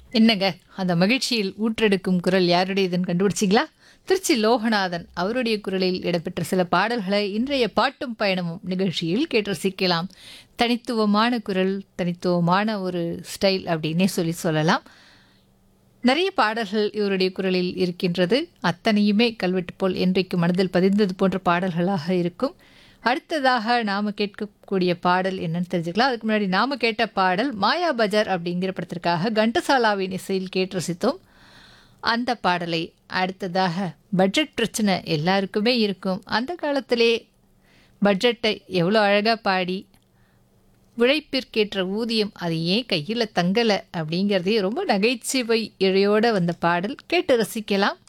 என்னங்க அந்த மகிழ்ச்சியில் ஊற்றெடுக்கும் குரல் யாருடையதுன்னு கண்டுபிடிச்சிங்களா திருச்சி லோகநாதன் அவருடைய குரலில் இடம்பெற்ற சில பாடல்களை இன்றைய பாட்டும் பயணமும் நிகழ்ச்சியில் கேட்டு ரசிக்கலாம் தனித்துவமான குரல் தனித்துவமான ஒரு ஸ்டைல் அப்படின்னே சொல்லி சொல்லலாம் நிறைய பாடல்கள் இவருடைய குரலில் இருக்கின்றது அத்தனையுமே கல்வெட்டு போல் என்றைக்கு மனதில் பதிந்தது போன்ற பாடல்களாக இருக்கும் அடுத்ததாக நாம் கேட்கக்கூடிய பாடல் என்னன்னு தெரிஞ்சுக்கலாம் அதுக்கு முன்னாடி நாம் கேட்ட பாடல் மாயா பஜார் அப்படிங்கிற படத்திற்காக கண்டசாலாவின் இசையில் கேட்டு ரசித்தோம் அந்த பாடலை அடுத்ததாக பட்ஜெட் பிரச்சனை எல்லாருக்குமே இருக்கும் அந்த காலத்திலே பட்ஜெட்டை எவ்வளோ அழகாக பாடி உழைப்பிற்கேற்ற ஊதியம் அது ஏன் கையில் தங்கலை அப்படிங்கிறதே ரொம்ப நகைச்சுவை இழையோட வந்த பாடல் கேட்டு ரசிக்கலாம்